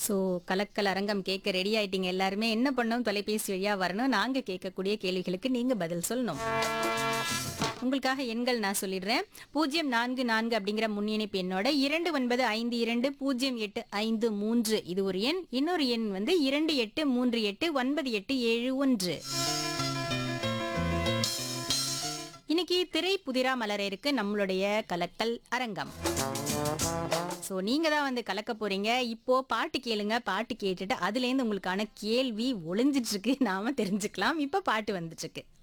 so கலக்கல் அரங்கம் கேட்க ரெடி ஆயிட்டீங்க எல்லாருமே என்ன பண்ணணும் தொலைபேசி வழியா வரணும் நாங்க கேட்கக்கூடிய கேள்விகளுக்கு நீங்க பதில் சொல்லணும் உங்களுக்காக எண்கள் நான் சொல்லிடுறேன் பூஜ்ஜியம் நான்கு நான்கு அப்படிங்கிற முன்னிணைப்பு எண்ணோட இரண்டு ஒன்பது ஐந்து இரண்டு பூஜ்ஜியம் எட்டு ஐந்து மூன்று இது ஒரு எண் இன்னொரு எண் வந்து இரண்டு எட்டு மூன்று எட்டு ஒன்பது எட்டு ஏழு ஒன்று இன்னைக்கு திரை புதிரா மலர இருக்கு நம்மளுடைய கலக்கல் அரங்கம் ஸோ நீங்க தான் வந்து கலக்க போறீங்க இப்போ பாட்டு கேளுங்க பாட்டு கேட்டுட்டு அதுலேருந்து உங்களுக்கான கேள்வி ஒளிஞ்சிட்டு இருக்கு நாம தெரிஞ்சுக்கலாம் இப்போ பாட்டு வந்துட்டு இருக்கு